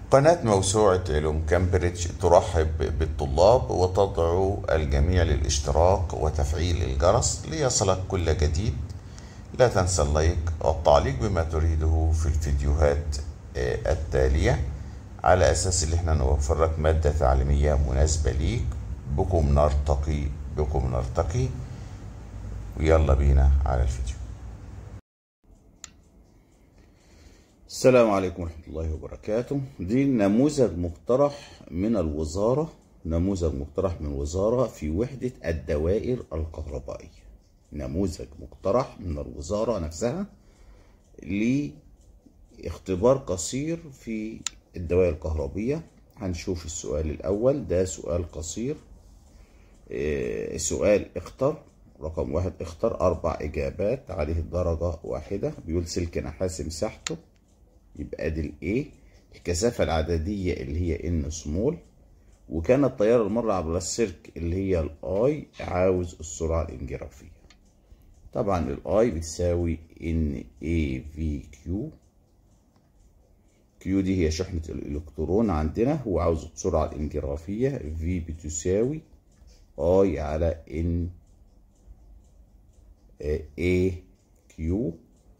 قناة موسوعة علوم كامبريدج ترحب بالطلاب وتدعو الجميع للاشتراك وتفعيل الجرس ليصلك كل جديد لا تنسى اللايك والتعليق بما تريده في الفيديوهات آه، التالية على أساس إن احنا نوفر لك مادة تعليمية مناسبة ليك بكم نرتقي بكم نرتقي ويلا بينا على الفيديو السلام عليكم ورحمة الله وبركاته دي نموذج مقترح من الوزارة نموذج مقترح من الوزارة في وحدة الدوائر الكهربائية نموذج مقترح من الوزارة نفسها لاختبار قصير في الدوائر الكهربية هنشوف السؤال الأول ده سؤال قصير آه، سؤال اختر رقم واحد اختر أربع إجابات عليه درجة واحدة بيقول سلك نحاس مساحته يبقى دي الايه الكثافة العددية اللي هي ان سمول وكان التيار المر عبر السلك اللي هي الاي عاوز السرعة الانجرافية طبعا الاي بتساوي ان اي في كيو كيو دي هي شحنة الالكترون عندنا هو عاوز السرعة الانجرافية في بتساوي اي على ان اي كيو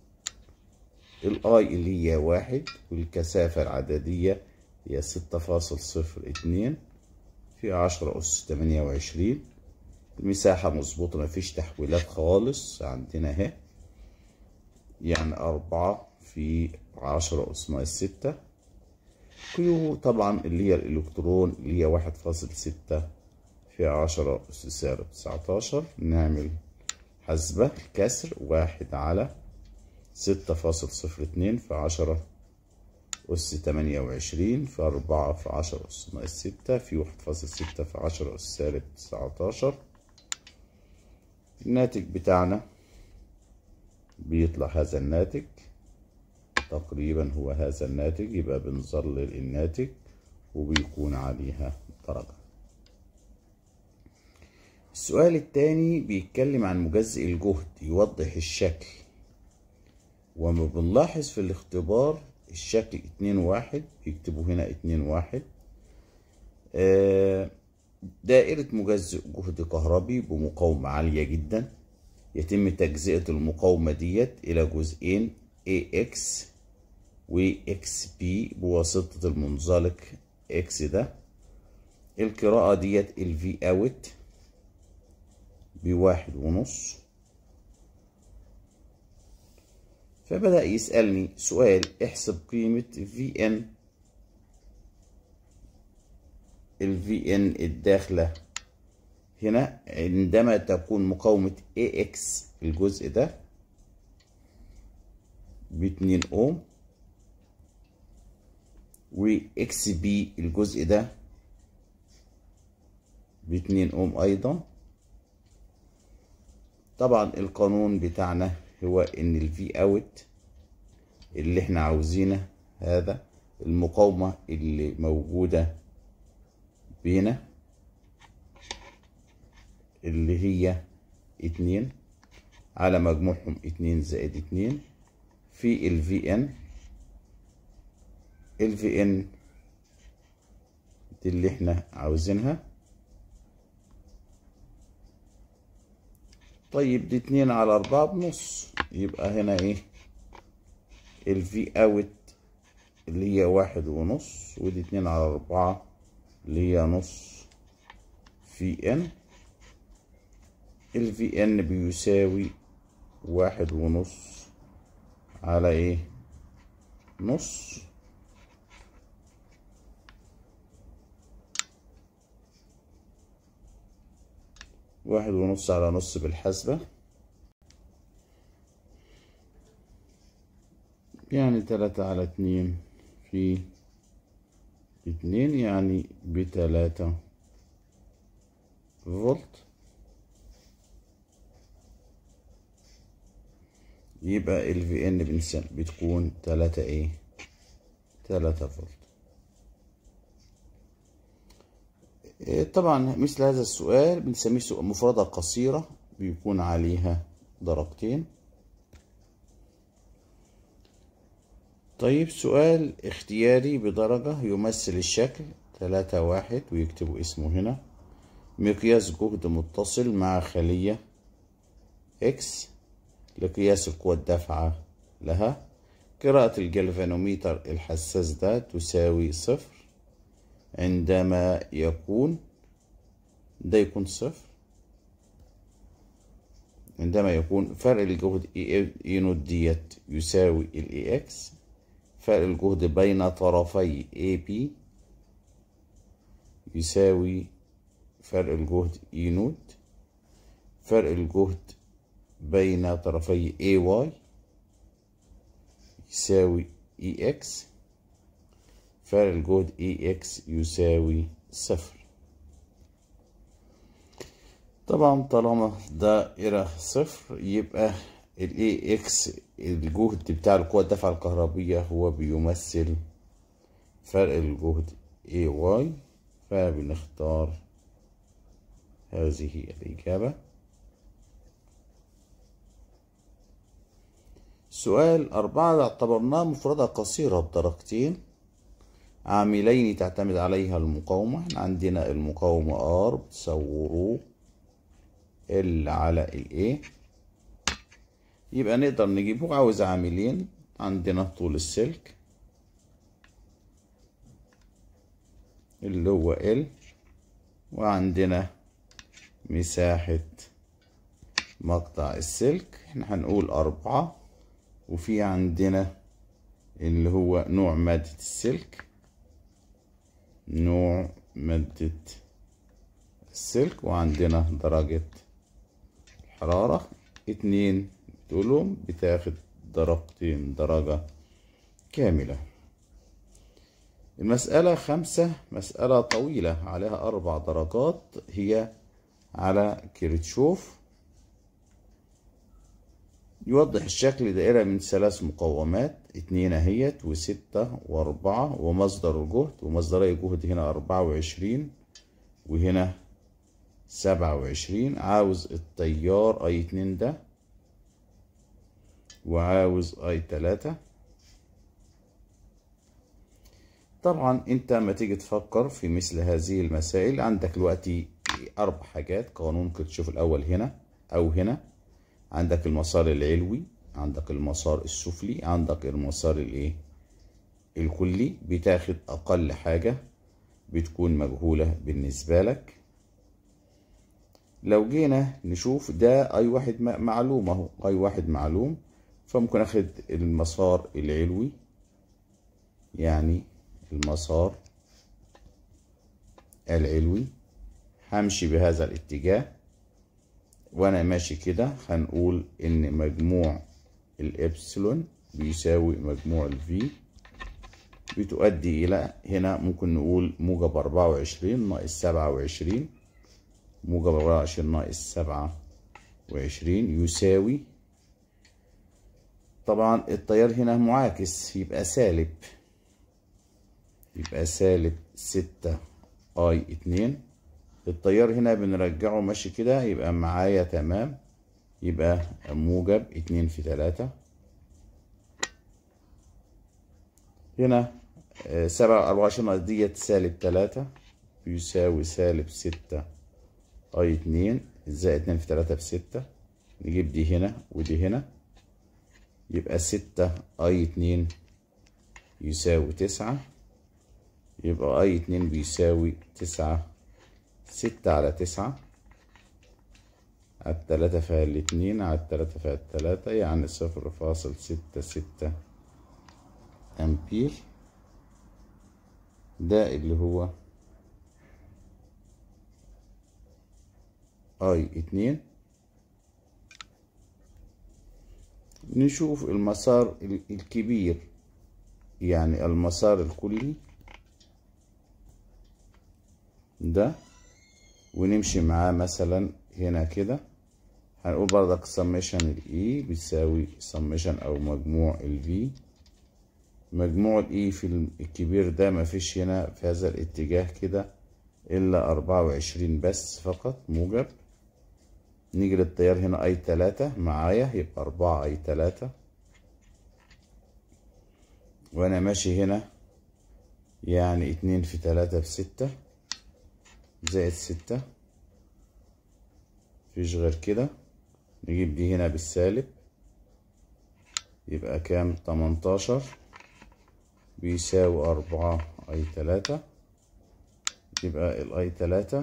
الاي اللي هي واحد والكثافة العددية هي ستة فاصل صفر اتنين في عشرة أس تمانية وعشرين المساحة مظبوطة مفيش تحويلات خالص عندنا اهي يعني أربعة في عشرة أس ناقص ستة كيو طبعا اللي هي الإلكترون اللي هي واحد فاصل ستة في عشرة أس سالب تسعتاشر نعمل حسبة الكسر واحد على ستة فاصل صفر اتنين في عشرة أس تمانية وعشرين في أربعة في عشرة أس ناقص ستة في واحد فاصل ستة في عشرة أس سالب تسعتاشر الناتج بتاعنا بيطلع هذا الناتج تقريبا هو هذا الناتج يبقى بنظلل الناتج وبيكون عليها درجة السؤال التاني بيتكلم عن مجزئ الجهد يوضح الشكل وما بنلاحظ في الاختبار الشكل اتنين واحد يكتبوا هنا اتنين واحد آه، دائرة مجزئ جهد كهربي بمقاومة عالية جدا يتم تجزئة المقاومة ديت إلى جزئين AX و XP بواسطة المنزلق X ده القراءة ديت ال V out بواحد ونص فبدأ يسألني سؤال احسب قيمة VN ال VN الداخلة هنا عندما تكون مقاومة AX الجزء ده باتنين أوم و XB الجزء ده باتنين أوم أيضا طبعا القانون بتاعنا هو ان الفي اوت اللي احنا عاوزينه هذا المقاومة اللي موجودة بينا اللي هي اتنين على مجموعهم اتنين زائد اتنين في الفي ان الفي ان دي اللي احنا عاوزينها طيب دي اتنين على اربعة بنص يبقى هنا ايه الفي اوت اللي هي واحد ونص ودي اتنين على اربعة اللي هي نص في ان الفي ان بيساوي واحد ونص على ايه نص واحد ونص على نص بالحسبة يعني تلاتة على اتنين في اتنين يعني بتلاتة فولت يبقى ال في ان بتكون تلاتة ايه تلاتة فولت طبعا مثل هذا السؤال بنسميه سؤال مفردة قصيرة بيكون عليها درجتين طيب سؤال اختياري بدرجة يمثل الشكل تلاتة واحد ويكتبوا اسمه هنا مقياس جهد متصل مع خلية اكس لقياس القوى الدافعة لها قراءة الجلفانوميتر الحساس ده تساوي صفر عندما يكون ده يكون صفر عندما يكون فرق الجهد اي نوت ديت يساوي الاي اكس فرق الجهد بين طرفي اي بي يساوي فرق الجهد اي نوت فرق الجهد بين طرفي اي واي يساوي اي اكس فرق الجهد اي اكس يساوي صفر طبعا طالما دائرة صفر يبقى الاي اكس الجهد بتاع القوة الدفع الكهربية هو بيمثل فرق الجهد اي واي فبنختار هذه الإجابة سؤال أربعة اعتبرناه مفردة قصيرة بدرجتين عاملين تعتمد عليها المقاومة احنا عندنا المقاومة R بتساوي ال على ال A يبقى نقدر نجيبه عاوز عاملين عندنا طول السلك اللي هو ال وعندنا مساحة مقطع السلك احنا هنقول أربعة وفي عندنا اللي هو نوع مادة السلك نوع مادة السلك وعندنا درجة الحرارة اتنين دولهم بتاخد درجتين درجة كاملة المسألة خمسة مسألة طويلة عليها أربع درجات هي على كيرتشوف يوضح الشكل دائرة من ثلاث مقاومات اتنين اهيت وستة واربعة ومصدر الجهد ومصدري الجهد هنا أربعة وعشرين وهنا سبعة وعشرين عاوز التيار اي اتنين ده وعاوز اي تلاتة طبعا انت ما تيجي تفكر في مثل هذه المسائل عندك دلوقتي اربع حاجات قانون كيرتشوف الاول هنا او هنا عندك المسار العلوي عندك المسار السفلي عندك المسار الايه الكلي بتاخد اقل حاجة بتكون مجهولة بالنسبة لك لو جينا نشوف ده اي واحد معلوم اهو اي واحد معلوم فممكن اخد المسار العلوي يعني المسار العلوي همشي بهذا الاتجاه وانا ماشي كده هنقول ان مجموع الابسلون بيساوي مجموع الفي بتؤدي الى هنا ممكن نقول موجب اربعة وعشرين ناقص سبعة وعشرين موجب اربعة وعشرين ناقص سبعة وعشرين يساوي طبعا التيار هنا معاكس يبقى سالب يبقى سالب ستة اي اتنين التيار هنا بنرجعه ماشي كده يبقى معايا تمام يبقى موجب اتنين في تلاتة هنا سبعة أربعة وعشرين ديت سالب تلاتة بيساوي سالب ستة أي اتنين زائد اتنين في تلاتة بستة نجيب دي هنا ودي هنا يبقى ستة أي اتنين يساوي تسعة يبقى أي اتنين بيساوي تسعة ستة على تسعة على التلاتة فيها الاتنين على التلاتة فيها التلاتة يعني صفر فاصل ستة ستة أمبير ده اللي هو اي اتنين نشوف المسار الكبير يعني المسار الكلي ده ونمشي معاه مثلا هنا كده هنقول برضك سميشن الاي بيساوي سميشن او مجموع الفي مجموع الاي في الكبير ده مفيش هنا في هذا الاتجاه كده الا اربعة وعشرين بس فقط موجب نيجي للتيار هنا اي تلاتة معايا يبقى اربعة اي تلاتة وانا ماشي هنا يعني اتنين في تلاتة بستة زائد ستة مفيش غير كده نجيب دي هنا بالسالب يبقى كام تمنتاشر بيساوي أربعة أي تلاتة يبقى الأي تلاتة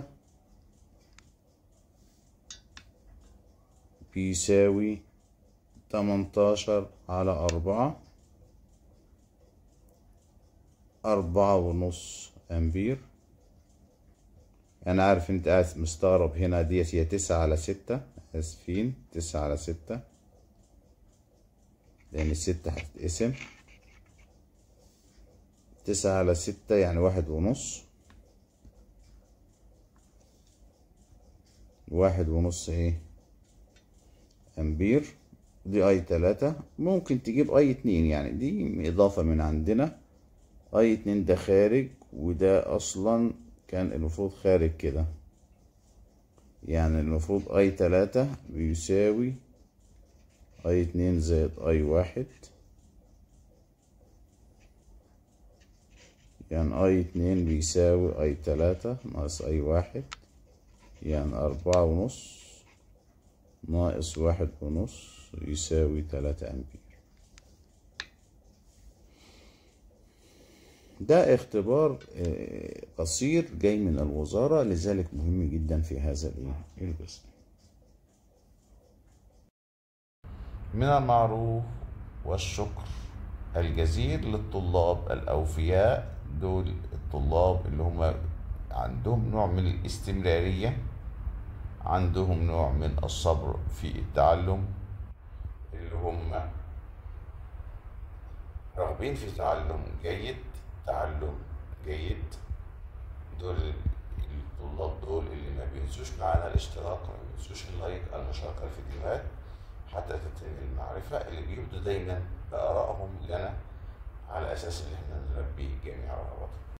بيساوي تمنتاشر على أربعة أربعة ونص أمبير أنا عارف أنت قاعد مستغرب هنا ديت هي تسعة على ستة آسفين تسعة على ستة لأن الستة هتتقسم تسعة على ستة يعني واحد ونص واحد ونص ايه امبير دي اي تلاتة ممكن تجيب اي اتنين يعني دي اضافة من عندنا اي اتنين ده خارج وده اصلا كان المفروض خارج كده يعني المفروض اي تلاتة بيساوي اي اتنين زائد اي واحد يعني اي اتنين بيساوي اي تلاتة ناقص اي واحد يعني أربعة ونص ناقص واحد ونص يساوي تلاتة أمبير ده اختبار قصير جاي من الوزارة لذلك مهم جدا في هذا القسم من المعروف والشكر الجزير للطلاب الأوفياء دول الطلاب اللي هم عندهم نوع من الاستمرارية عندهم نوع من الصبر في التعلم اللي هم راغبين في تعلم جيد تعلم جيد دول الطلاب دول اللي ما بينسوش معانا الاشتراك ما بينسوش اللايك المشاركة الفيديوهات حتى تتم المعرفة اللي بيبدوا دايما بآرائهم لنا على أساس إن احنا نربي جميع رغباتهم